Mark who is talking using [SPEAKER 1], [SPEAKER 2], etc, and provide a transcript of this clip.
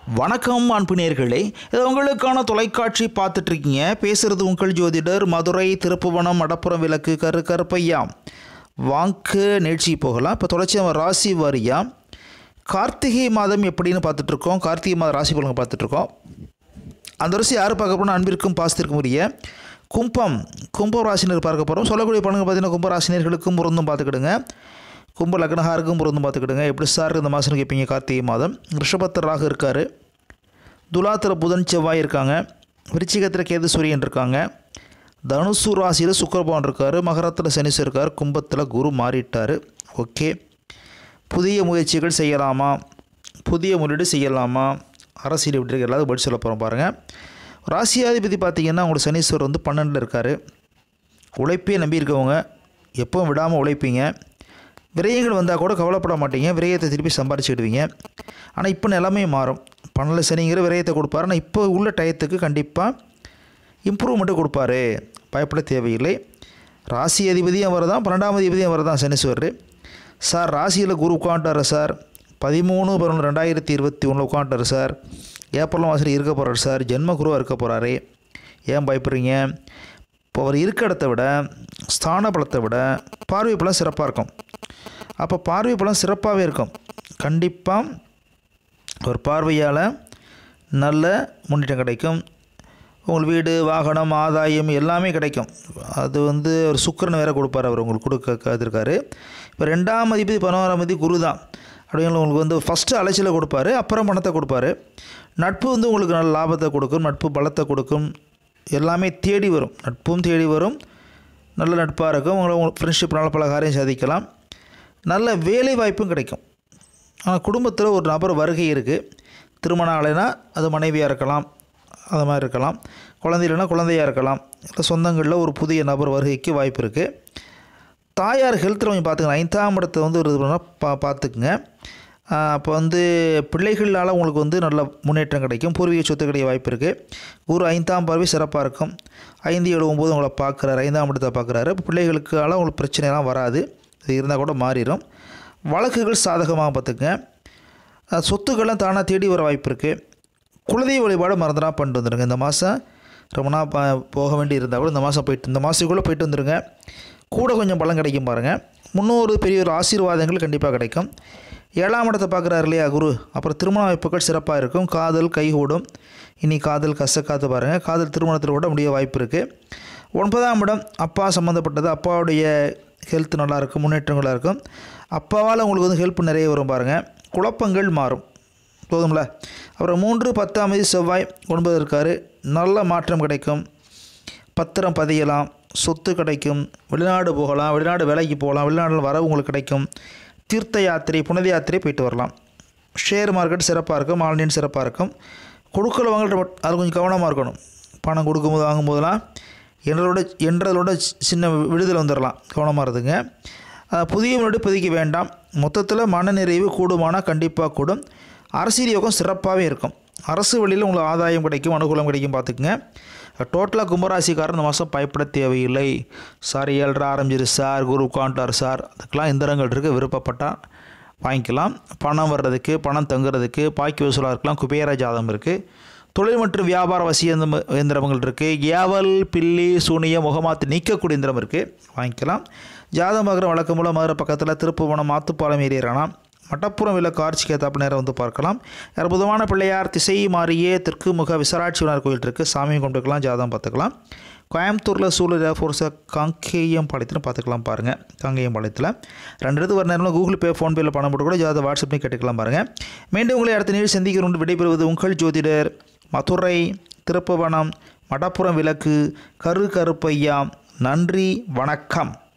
[SPEAKER 1] வணக்கம் அன்புநேர்களே இது உங்களுக்கான தொலைக்காட்சி பார்த்துட்டு இருக்கீங்க பேசுகிறது உங்கள் ஜோதிடர் மதுரை திருப்புவனம் மடப்புறம் விளக்கு கரு கருப்பையா வாங்க நிகழ்ச்சி போகலாம் இப்போ தொடர்ச்சி நம்ம ராசி வாரியா கார்த்திகை மாதம் எப்படின்னு பார்த்துட்ருக்கோம் கார்த்திகை மாதம் ராசி பலன்கள் பார்த்துட்ருக்கோம் அந்த வருஷம் யார் பார்க்க போனால் அன்பிற்கும் பாசத்திற்கும் உரிய கும்பம் கும்ப ராசினர் பார்க்க போகிறோம் சொல்லக்கூடிய பலன்கள் பார்த்தீங்கன்னா கும்ப ராசினியர்களுக்கும் பொருந்தும் பார்த்துக்கிடுங்க கும்ப லக்னஹாருக்கும் பொருந்தும் பார்த்துக்கிடுங்க எப்படி சார் இந்த மாதம் கேட்பீங்க கார்த்திகை மாதம் ரிஷபத்தில் ராகு இருக்கார் துலாத்தில் புதன் செவ்வாய் இருக்காங்க விருச்சிகத்தில் கேது சூரியன் இருக்காங்க தனுசு ராசியில் சுக்கரபவன் இருக்கார் மகரத்தில் சனீஸ்வர் இருக்கார் கும்பத்தில் குரு மாறிட்டார் ஓகே புதிய முயற்சிகள் செய்யலாமா புதிய முதலீடு செய்யலாமா அரசியல் எப்படி இருக்கு எல்லாத்துக்கும் பதில் சொல்ல போகிறோம் பாருங்கள் ராசியாதிபதி பார்த்தீங்கன்னா உங்களுக்கு சனீஸ்வர் வந்து பன்னெண்டில் இருக்கார் உழைப்பே நம்பி இருக்கவங்க எப்பவும் விடாமல் உழைப்பீங்க விரயங்கள் வந்தால் கூட கவலைப்பட மாட்டீங்க விரயத்தை திருப்பி சம்பாரிச்சுக்கிடுவீங்க ஆனால் இப்போ நிலைமை மாறும் பன்னெண்டு சனிங்கிற விரயத்தை கொடுப்பாரு ஆனால் இப்போ உள்ள டயத்துக்கு கண்டிப்பாக இம்ப்ரூவ்மெண்ட்டு கொடுப்பாரு பயப்பட தேவையில்லை ராசி அதிபதியும் அவர் தான் பன்னெண்டாம் அதிபதியும் அவர் தான் சனீஸ்வரர் சார் ராசியில் குரு உட்காண்டாரு சார் பதிமூணு பதினொன்று ரெண்டாயிரத்தி இருபத்தி ஒன்றில் உட்காண்டாரு சார் ஏப்ரல் மாதத்தில் இருக்க போகிறார் சார் ஜென்ம குருவாக இருக்க போகிறாரு ஏன் பயப்படுறீங்க இப்போ அவர் இருக்க இடத்த விட ஸ்தான பலத்தை விட பார்வை பலம் சிறப்பாக இருக்கும் அப்போ பார்வை பலம் சிறப்பாகவே இருக்கும் கண்டிப்பாக ஒரு பார்வையால் நல்ல முன்னேற்றம் கிடைக்கும் உங்கள் வீடு வாகனம் ஆதாயம் எல்லாமே கிடைக்கும் அது வந்து ஒரு சுக்கரன் வேற கொடுப்பார் அவர் உங்களுக்கு கொடுக்க காத்திருக்காரு இப்போ ரெண்டாம் அதிபதி பதினோராம் அதிபதி குரு தான் அப்படிங்கிற உங்களுக்கு வந்து ஃபஸ்ட்டு அலைச்சலை கொடுப்பாரு அப்புறம் பணத்தை கொடுப்பாரு நட்பு வந்து உங்களுக்கு நல்ல லாபத்தை கொடுக்கும் நட்பு பலத்தை கொடுக்கும் எல்லாமே தேடி வரும் நட்பும் தேடி வரும் நல்ல நட்பாக இருக்கும் உங்களை உங்கள் ஃப்ரெண்ட்ஷிப்னால பல காரியம் சாதிக்கலாம் நல்ல வேலை வாய்ப்பும் கிடைக்கும் ஆனால் குடும்பத்தில் ஒரு நபர் வருகை இருக்குது திருமணம் ஆலைனா அது மனைவியாக இருக்கலாம் அது மாதிரி இருக்கலாம் குழந்தை இல்லைனா குழந்தையாக இருக்கலாம் இல்லை சொந்தங்களில் ஒரு புதிய நபர் வருகைக்கு வாய்ப்பு இருக்குது தாயார் ஹெல்த்தில் கொஞ்சம் பார்த்துக்கங்க ஐந்தாம் இடத்தை வந்து ஒரு இது பண்ணா பா பார்த்துக்குங்க அப்போ வந்து பிள்ளைகளால் உங்களுக்கு வந்து நல்ல முன்னேற்றம் கிடைக்கும் பூர்வீக சொத்து கிடைக்க வாய்ப்பு இருக்குது குரு ஐந்தாம் பார்வை சிறப்பாக இருக்கும் ஐந்து ஏழு ஒம்பது உங்களை பார்க்குறாரு ஐந்தாம் இடத்தை பார்க்குறாரு பிள்ளைகளுக்கால உங்களுக்கு பிரச்சனைலாம் வராது இது இருந்தால் கூட மாறிடும் வழக்குகள் சாதகமாக பார்த்துக்குங்க அஹ் சொத்துக்கள்லாம் தானாக தேடி வர வாய்ப்பு இருக்குது குலதெய்வ வழிபாடு மறந்துடா பண்ணிட்டு வந்துடுங்க இந்த மாதம் ரொம்ப நாள் ப போக வேண்டி இருந்தால் கூட இந்த மாதம் போயிட்டு இந்த மாதத்துக்குள்ளே போயிட்டு வந்துடுங்க கூட கொஞ்சம் பலம் கிடைக்கும் பாருங்கள் முன்னோரு பெரிய ஒரு ஆசீர்வாதங்கள் கண்டிப்பாக கிடைக்கும் ஏழாம் இடத்தை பார்க்குறாரு இல்லையா குரு அப்புறம் திருமண வாய்ப்புகள் சிறப்பாக இருக்கும் காதல் கைகூடும் இனி காதல் கசக்காத்து பாருங்கள் காதல் திருமணத்தில் கூட முடிய வாய்ப்பு இருக்குது ஒன்பதாம் இடம் அப்பா சம்மந்தப்பட்டது அப்பாவுடைய ஹெல்த் நல்லாயிருக்கும் முன்னேற்றங்களாக இருக்கும் அப்பாவால் உங்களுக்கு வந்து ஹெல்ப் நிறைய வரும் பாருங்கள் குழப்பங்கள் மாறும் போதும்ல அப்புறம் மூன்று பத்தாம் தேதி செவ்வாய் ஒன்பது இருக்கார் நல்ல மாற்றம் கிடைக்கும் பத்திரம் பதியலாம் சொத்து கிடைக்கும் வெளிநாடு போகலாம் வெளிநாடு வேலைக்கு போகலாம் வெளிநாட்டில் வரவு உங்களுக்கு கிடைக்கும் தீர்த்த யாத்திரை புனித யாத்திரை போயிட்டு வரலாம் ஷேர் மார்க்கெட் சிறப்பாக இருக்கும் ஆன்லைன் சிறப்பாக இருக்கும் கொடுக்கல வாங்கல அது கொஞ்சம் கவனமாக இருக்கணும் பணம் கொடுக்கும்போது வாங்கும்போதெல்லாம் என்றதோட என்றதோட சின்ன விடுதலை வந்துடலாம் கவனமாக இருந்துங்க அஹ், புதிய முன்னாடி பதிக்க வேண்டாம் மொத்தத்தில் மனநிறைவு கூடுமானால் கண்டிப்பாக கூடும் அரசியல் யோகம் சிறப்பாகவே இருக்கும் அரசு வழியில் உங்களுக்கு ஆதாயம் கிடைக்கும் அனுகூலம் கிடைக்கும் பார்த்துக்குங்க டோட்டலாக கும்பராசிக்காரர் இந்த மாதம் பயப்பட தேவையில்லை சார் ஏழ்ரை ஆரம்பிச்சிரு சார் குரு உட்காண்டார் சார் அதுக்கெலாம் எந்திரங்கள் இருக்குது விருப்பப்பட்டால் வாங்கிக்கலாம் பணம் வர்றதுக்கு பணம் தங்குறதுக்கு பாக்கி வசூலாக இருக்கலாம் குபேர ஜாதகம் இருக்குது தொழில் மற்றும் வியாபார வசிய எந்திர- எந்திரங்கள் இருக்குது ஏவல் பில்லி சூனியம் முகமாத்து நீக்கக்கூடிய எந்திரம் இருக்குது வாங்கிக்கலாம் ஜாதகம் பார்க்குற வழக்கம் மூலம் மதுரை பக்கத்தில் திருப்புவனம் மாத்துப்பாலம் ஏறிடுறானா மட்டப்புறம் விளக்கு ஆர்ச்சிக்கு ஏற்றாப்பு நேரம் வந்து பார்க்கலாம் அற்புதமான பிள்ளையார் திசை மாறியே தெற்கு முக விசராட்சி விநாயகர் கோயில் இருக்குது சாமியும் கும்பிட்டுக்கலாம் ஜாதகம் பார்த்துக்கலாம் கோயம்புத்தூரில் சூழல் ஏர்ஃபோர்ஸை காங்கேயம் பாளையத்தில் பார்த்துக்கலாம் பாருங்கள் காங்கேயம் பாளையத்தில் ரெண்டு இடத்து வர நேரம் கூகுள் பே ஃபோன்பேயில் பணம் போட்டு கூட ஜாத வாட்ஸ்அப்லேயும் கேட்டுக்கலாம் பாருங்கள் மீண்டும் உங்களை அடுத்த நிகழ்ச்சி சந்திக்கிறோம் விடைபெறுவது உங்கள் ஜோதிடர் மதுரை திருப்புவனம் மடப்புறம் விளக்கு கரு கருப்பையா நன்றி வணக்கம்